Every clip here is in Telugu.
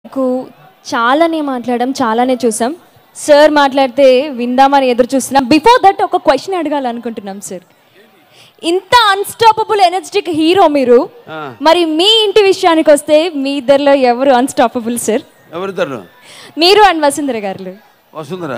నాకు చాలానే మాట్లాడడం చాలానే చూసాం సార్ మాట్లాడితే విందామని ఎదురు చూస్తున్నాం బిఫోర్ దట్ ఒక క్వశ్చన్ అడగాలనుకుంటున్నాం సార్ ఇంత అన్స్టాపబుల్ ఎనర్జెటిక్ హీరో మీరు మరి మీ ఇంటి విషయానికి వస్తే మీ ఇద్దరిలో ఎవరు అన్స్టాపబుల్ సార్ ఎవరిద్దరు మీరు అండ్ వసుంధర గారు వసుంధర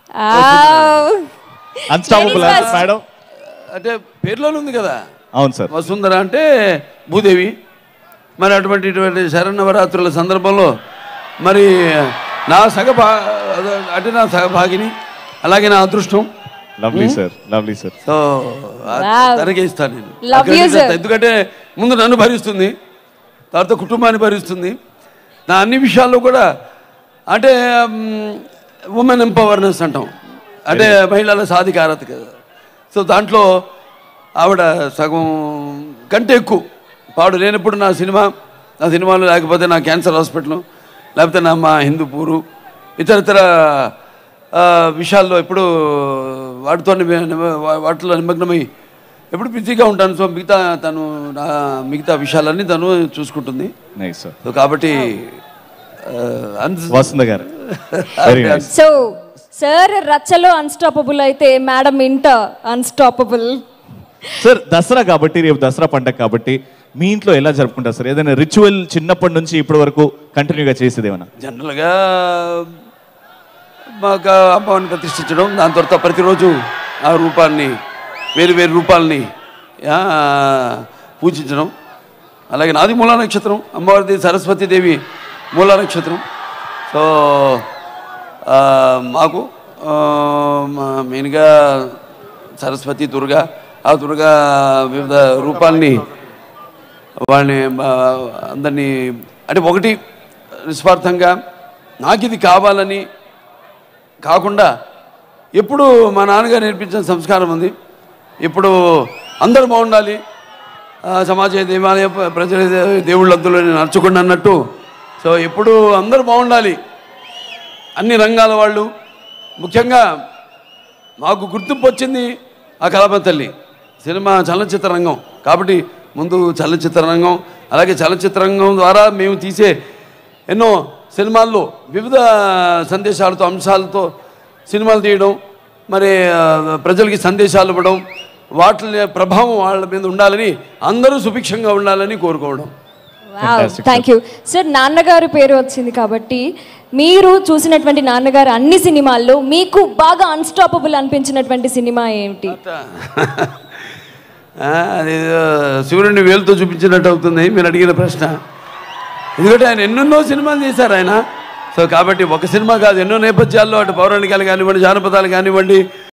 అన్స్టాపబుల్ మేడం అంటే పేర్లోనే ఉంది కదా అవును సార్ వసుంధర అంటే భూదేవి మరి అటువంటి ఇటువంటి శరణవరాత్రుల సందర్భంలో మరి నా సగభా అంటే నా సగభాగిని అలాగే నా అదృష్టం lovely sir lovely sir so Wow. తనకే ఇస్తాను నేను Love you, అక్కడికి sir. ఎందుకంటే ముందు నన్ను భరిస్తుంది తర్వాత కుటుంబాన్ని భరిస్తుంది నా అన్ని విషయాల్లో కూడా అంటే ఉమెన్ ఎంపవర్నెస్ అంటాం అంటే మహిళల సాధికారత కదా సో దాంట్లో ఆవిడ సగం కంటే ఎక్కువ పాడు లేనప్పుడు నా సినిమా నా సినిమాలో లేకపోతే నా క్యాన్సర్ హాస్పిటల్ లేకపోతే నా మా హిందూపూరు ఇతరితర ఆ, విషయాల్లో ఎప్పుడు వాటితో నిమ- వా- వాటిలో నిమగ్నమై ఎప్పుడు బిజీగా ఉంటాను సో మిగతా తను నా మిగతా విషయాలన్నీ తను చూసుకుంటుంది నైస్ సార్ సో కాబట్టి ఆ, అన్స్- Vasantha garu very nice so sir రచ్చలో అన్స్టాపబుల్ అయితే మేడం ఇంట అన్స్టాపబుల్ సార్ దసరా కాబట్టి రేపు దసరా పండగ కాబట్టి మీ ఇంట్లో ఎలా జరుపుకుంటారు సార్ ఏదైనా రిచువల్ చిన్నప్పటి నుంచి ఇప్పటి వరకు కంటిన్యూగా చేసేది ఏమైనా జనరల్గా మాకు అమ్మవారిని ప్రతిష్ఠించడం దాని తర్వాత ప్రతిరోజు ఆ రూపాన్ని వేరు వేరు రూపాలని ఆ, పూజించడం అలాగే నాది మూలా నక్షత్రం అమ్మవారిది సరస్వతీదేవి మూలా నక్షత్రం సో ఆ, మాకు ఆ, మా- మెయిన్గా సరస్వతి దుర్గా ఆ దుర్గా వివిధ రూపాల్ని వాళ్ళని ఆ, అందరినీ అంటే ఒకటి నిస్వార్థంగా నాకు ఇది కావాలని కాకుండా ఎప్పుడు మా నాన్నగారు నేర్పించిన సంస్కారం ఉంది ఇప్పుడు అందరూ బాగుండాలి ఆ, సమాజ దేవాలయ ప- ప్రజల దే- దేవుళ్ళందులో నేను నడుచుకుండా అన్నట్టు సో ఎప్పుడు అందరూ బాగుండాలి అన్ని రంగాల వాళ్ళు ముఖ్యంగా మాకు గుర్తింపు వచ్చింది ఆ కళాప తల్లి సినిమా చలనచిత్ర రంగం కాబట్టి ముందు చలనచిత్ర రంగం అలాగే చలనచిత్ర రంగం ద్వారా మేము తీసే ఎన్నో సినిమాల్లో వివిధ సందేశాలతో అంశాలతో సినిమాలు తీయడం మరి ఆ, ప్రజలకి సందేశాలు ఇవ్వడం వాటి ప్రభావం వాళ్ళ మీద ఉండాలని అందరూ సుభిక్షంగా ఉండాలని కోరుకోవడం Fantastic, థ్యాంక్ యూ సార్ నాన్నగారు పేరు వచ్చింది కాబట్టి మీరు చూసినటువంటి నాన్నగారు అన్ని సినిమాల్లో మీకు బాగా అన్స్టాపబుల్ అనిపించినటువంటి సినిమా ఏమిటి ఆ, అది శివుడిని వేలుతో చూపించినట్టు అవుతుంది మీరు అడిగిన ప్రశ్న ఎందుకంటే ఆయన ఎన్నెన్నో సినిమాలు చేశారు ఆయన సో కాబట్టి ఒక సినిమా కాదు ఎన్నో నేపథ్యాల్లో అటు పౌరాణికాలు కానివ్వండి జానపదాలు కానివ్వండి